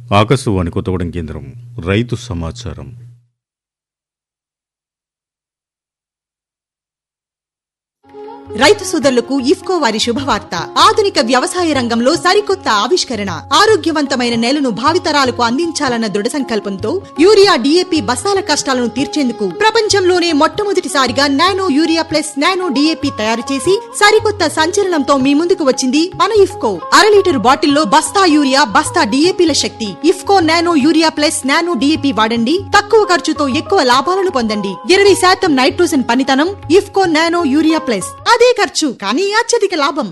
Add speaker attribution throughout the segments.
Speaker 1: ఆకాశవాణి కొత్తగూడెం కేంద్రం రైతు సమాచారం
Speaker 2: రైతు సోదరులకు ఇఫ్కో వారి శుభవార్త ఆధునిక వ్యవసాయ రంగంలో సరికొత్త ఆవిష్కరణ ఆరోగ్యవంతమైన నేలను భావితరాలకు అందించాలన్న దృఢ సంకల్పంతో యూరియా డిఏపి బస్తాల కష్టాలను తీర్చేందుకు ప్రపంచంలోనే మొట్టమొదటిసారిగా nano urea plus nano DAP తయారు చేసి సరికొత్త సంచలనంతో మీ ముందుకు వచ్చింది మన ఇఫ్కో అర లీటర్ బాటిల్లో బస్తా యూరియా బస్తా డిఏపిల శక్తి IFFCO nano urea plus nano DAP వాడండి తక్కువ ఖర్చుతో ఎక్కువ లాభాలను పొందండి ఇరవై శాతం నైట్రోజన్ పనితనం ఇఫ్కో నానో యూరియా ప్లస్ అదే ఖర్చు కానీ అత్యధిక లాభం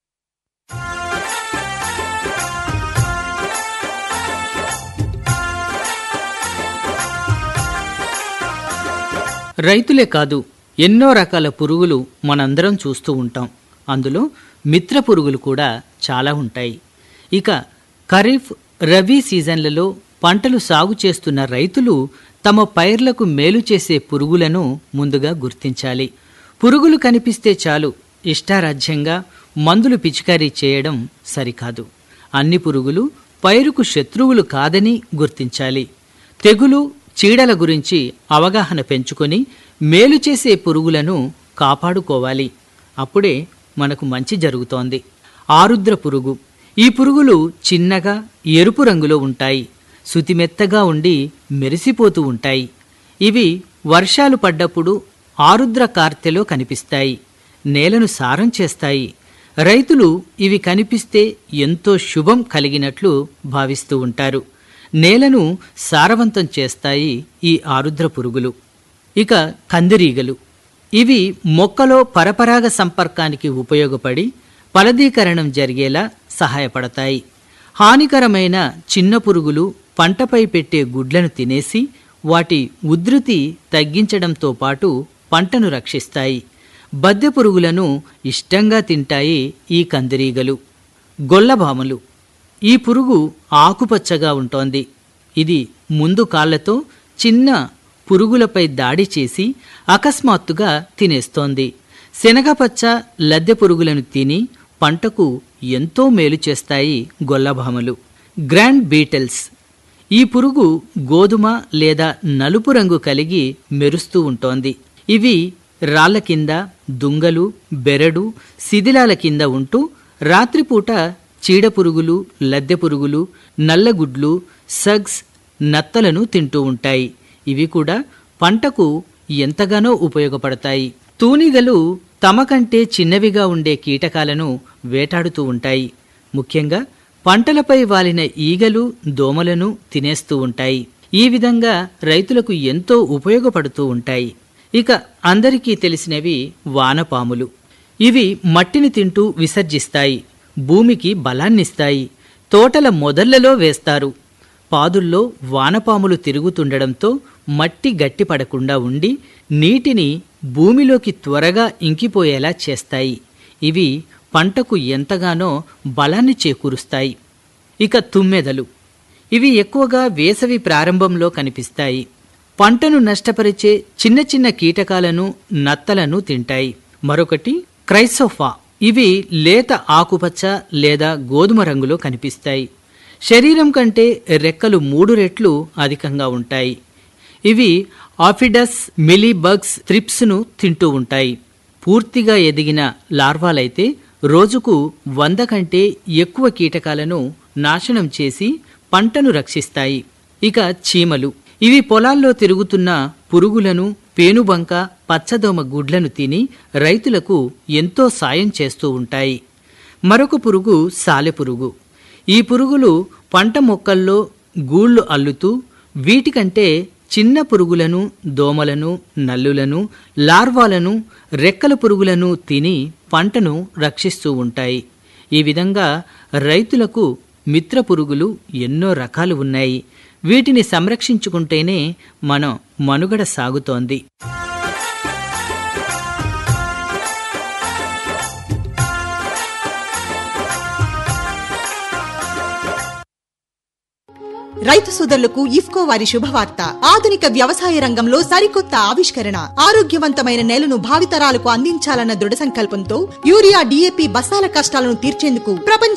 Speaker 3: రైతులే కాదు ఎన్నో రకాల పురుగులు మనందరం చూస్తూ ఉంటాం అందులో మిత్ర పురుగులు కూడా చాలా ఉంటాయి ఇక ఖరీఫ్ రబీ సీజన్లలో పంటలు సాగు చేస్తున్న రైతులు తమ పైర్లకు మేలు చేసే పురుగులను ముందుగా గుర్తించాలి పురుగులు కనిపిస్తే చాలు ఇష్టారాజ్యంగా మందులు పిచికారీ చేయడం సరికాదు అన్ని పురుగులు పైరుకు శత్రువులు కాదని గుర్తించాలి తెగులు చీడల గురించి అవగాహన పెంచుకొని మేలు చేసే పురుగులను కాపాడుకోవాలి అప్పుడే మనకు మంచి జరుగుతోంది ఆరుద్ర పురుగు ఈ పురుగులు చిన్నగా ఎరుపు రంగులో ఉంటాయి సుతిమెత్తగా ఉండి మెరిసిపోతూ ఉంటాయి ఇవి వర్షాలు పడ్డప్పుడు ఆరుద్ర కార్తెలో కనిపిస్తాయి నేలను సారం చేస్తాయి రైతులు ఇవి కనిపిస్తే ఎంతో శుభం కలిగినట్లు భావిస్తూ ఉంటారు నేలను సారవంతం చేస్తాయి ఈ ఆరుద్ర పురుగులు ఇక కందిరీగలు ఇవి మొక్కలో పరపరాగ సంపర్కానికి ఉపయోగపడి ఫలదీకరణం జరిగేలా సహాయపడతాయి హానికరమైన చిన్న పురుగులు పంటపై పెట్టే గుడ్లను తినేసి వాటి ఉధృతి తగ్గించడంతో పాటు పంటను రక్షిస్తాయి బద్దె పురుగులను ఇష్టంగా తింటాయి ఈ కందిరీగలు గొల్లభామలు ఈ పురుగు ఆకుపచ్చగా ఉంటోంది ఇది ముందు కాళ్లతో చిన్న పురుగులపై దాడి చేసి అకస్మాత్తుగా తినేస్తోంది శనగపచ్చ లద్దె పురుగులను తిని పంటకు ఎంతో మేలు చేస్తాయి గొల్లభామలు గ్రాండ్ బీటల్స్ ఈ పురుగు గోధుమ లేదా నలుపు రంగు కలిగి మెరుస్తూ ఉంటోంది ఇవి రాళ్ల కింద దుంగలు బెరడు శిథిలాల కింద ఉంటూ రాత్రిపూట చీడపురుగులు లద్దె పురుగులు నల్లగుడ్లు సగ్స్ నత్తలను తింటూ ఉంటాయి ఇవి కూడా పంటకు ఎంతగానో ఉపయోగపడతాయి తూనిగలు తమ కంటే చిన్నవిగా ఉండే కీటకాలను వేటాడుతూ ఉంటాయి ముఖ్యంగా పంటలపై వాలిన ఈగలు దోమలను తినేస్తూ ఉంటాయి ఈ విధంగా రైతులకు ఎంతో ఉపయోగపడుతూ ఉంటాయి ఇక అందరికీ తెలిసినవి వానపాములు ఇవి మట్టిని తింటూ విసర్జిస్తాయి భూమికి బలాన్నిస్తాయి తోటల మొదళ్లలో వేస్తారు పాదుల్లో వానపాములు తిరుగుతుండడంతో మట్టి గట్టిపడకుండా ఉండి నీటిని భూమిలోకి త్వరగా ఇంకిపోయేలా చేస్తాయి ఇవి పంటకు ఎంతగానో బలాన్ని చేకూరుస్తాయి ఇక తుమ్మెదలు ఇవి ఎక్కువగా వేసవి ప్రారంభంలో కనిపిస్తాయి పంటను నష్టపరిచే చిన్న చిన్న కీటకాలను నత్తలను తింటాయి మరొకటి క్రైసోఫా ఇవి లేత ఆకుపచ్చ లేదా గోధుమ రంగులో కనిపిస్తాయి శరీరం కంటే రెక్కలు మూడు రెట్లు అధికంగా ఉంటాయి ఇవి ఆఫిడస్ మిలీబగ్స్ త్రిప్స్ను తింటూ ఉంటాయి పూర్తిగా ఎదిగిన లార్వాలైతే రోజుకు వంద కంటే ఎక్కువ కీటకాలను నాశనం చేసి పంటను రక్షిస్తాయి ఇక చీమలు ఇవి పొలాల్లో తిరుగుతున్న పురుగులను పేనుబంక పచ్చదోమ గుడ్లను తిని రైతులకు ఎంతో సాయం చేస్తూ ఉంటాయి మరొక పురుగు సాలెపురుగు ఈ పురుగులు పంట మొక్కల్లో గూళ్ళు అల్లుతూ వీటికంటే చిన్న పురుగులను దోమలను నల్లులను లార్వాలను రెక్కల పురుగులను తిని పంటను రక్షిస్తూ ఉంటాయి ఈ విధంగా రైతులకు మిత్ర పురుగులు ఎన్నో రకాలు ఉన్నాయి వీటిని సంరక్షించుకుంటేనే మనం మనుగడ సాగుతోంది
Speaker 2: రైతు సోదరులకు ఇఫ్కో వారి శుభవార్త ఆధునిక వ్యవసాయ రంగంలో సరికొత్త ఆవిష్కరణ ఆరోగ్యవంతమైన నేలను భావితరాలకు అందించాలన్న దృఢ సంకల్పంతో యూరియా డిఏపి బస్తాల కష్టాలను తీర్చేందుకు ప్రపంచ